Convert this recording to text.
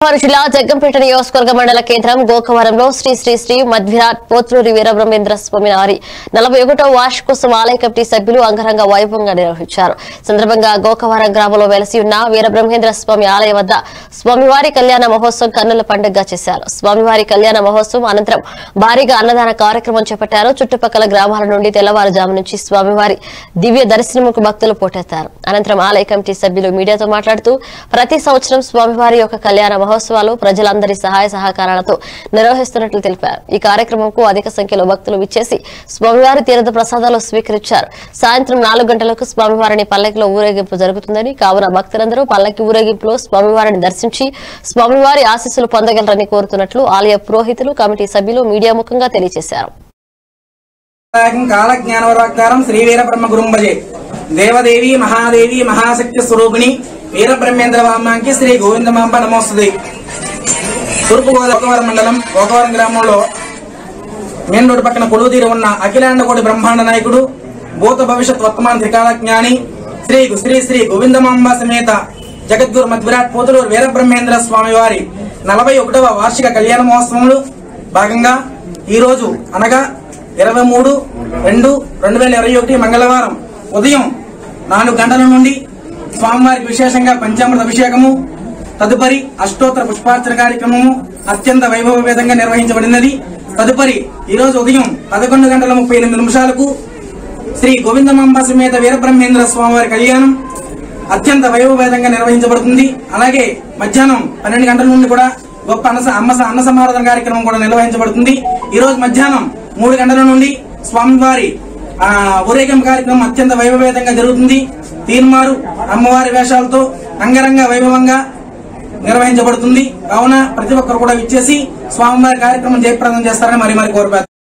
గోదావరి జిల్లా జగ్గంపేట నియోజకవర్గ మండల కేంద్రం గోకవరంలో శ్రీ శ్రీ శ్రీ మధ్విరాట్ పోత్రూరి వీరబ్రహ్మేంద్ర స్వామి వారి నలభై ఒకటో వార్షికోత్సవం ఆలయ కమిటీ సభ్యులు అంగరంగ వైభవంగా నిర్వహించారు సందర్భంగా గోకవరం గ్రామంలో వెలసి ఉన్న వీరబ్రహ్మేంద్ర స్వామి ఆలయం వద్ద స్వామివారి కళ్యాణ మహోత్సవం కన్నుల పండుగగా చేశారు స్వామివారి కళ్యాణ మహోత్సవం అనంతరం భారీగా అన్నదాన కార్యక్రమం చేపట్టారు చుట్టుపక్కల గ్రామాల నుండి తెల్లవారుజాము నుంచి స్వామివారి దివ్య దర్శనముకు భక్తులు పోటెత్తారు అనంతరం ఆలయ కమిటీ సభ్యులు మీడియాతో మాట్లాడుతూ ప్రతి సంవత్సరం స్వామివారి యొక్క కళ్యాణ మహోత్సవాలు ప్రజలందరి సహాయ సహకారాలతో నిర్వహిస్తున్నట్లు తెలిపారు ఈ కార్యక్రమంకు అధిక సంఖ్యలో భక్తులు విచ్చేసి స్వామివారి తీర్థ ప్రసాదాలు స్వీకరించారు సాయంత్రం నాలుగు గంటలకు స్వామివారిని పల్లకిలో ఊరేగింపు జరుగుతుందని కావున భక్తులందరూ పల్లకి ఊరేగింపులో స్వామివారిని దర్శించి స్వామివారి ఆశీస్సులు పొందగలరని కోరుతున్నట్లు ఆలయ పురోహితులు కమిటీ సభ్యులు మీడియా ముఖంగా తెలియజేశారు కాల జ్ఞానవరాకారం శ్రీ వీర బ్రహ్మ గురుంభజే దేవదేవి మహాదేవి మహాశక్తి స్వరూపిణి వీర బ్రహ్మేంద్ర వామాంకి శ్రీ గోవిందమాంబ నమోస్తుంది తూర్పు గోదావరి మండలం గోకవరం గ్రామంలో మెయిన్ రోడ్డు పక్కన కొలువుతీరి ఉన్న అఖిలాండకోటి బ్రహ్మాండ నాయకుడు భూత భవిష్యత్ వర్తమాన త్రికాల జ్ఞాని శ్రీ శ్రీ శ్రీ గోవిందమాంబ సమేత జగద్గురు మధ్విరాట్ పోతులూరు వీరబ్రహ్మేంద్ర స్వామి వారి నలభై ఒకటవ వార్షిక కళ్యాణ మహోత్సవంలో భాగంగా ఈ రోజు అనగా ఇరవై మూడు రెండు రెండు వేల ఇరవై ఒకటి మంగళవారం ఉదయం నాలుగు గంటల నుండి స్వామివారికి విశేషంగా పంచామృత అభిషేకము తదుపరి అష్టోత్తర పుష్పార్చన కార్యక్రమము అత్యంత వైభవపేతంగా నిర్వహించబడినది తదుపరి ఈ రోజు ఉదయం పదకొండు గంటల ముప్పై ఎనిమిది నిమిషాలకు శ్రీ గోవిందమాంబ సమేత వీరబ్రహ్మేంద్ర స్వామివారి కళ్యాణం అత్యంత వైభవపేతంగా నిర్వహించబడుతుంది అలాగే మధ్యాహ్నం పన్నెండు గంటల నుండి కూడా గొప్ప అన్న అమ్మ అన్న సమారాధన కార్యక్రమం కూడా నిర్వహించబడుతుంది ఈ రోజు మధ్యాహ్నం మూడు గంటల నుండి స్వామివారి ఆ, ఊరేగింపు కార్యక్రమం అత్యంత వైభవేతంగా జరుగుతుంది తీన్మారు అమ్మవారి వేషాలతో అంగరంగ వైభవంగా నిర్వహించబడుతుంది కావున ప్రతి ఒక్కరు కూడా విచ్చేసి స్వామివారి కార్యక్రమం జయప్రదం చేస్తారని మరి మరి కోరిపారు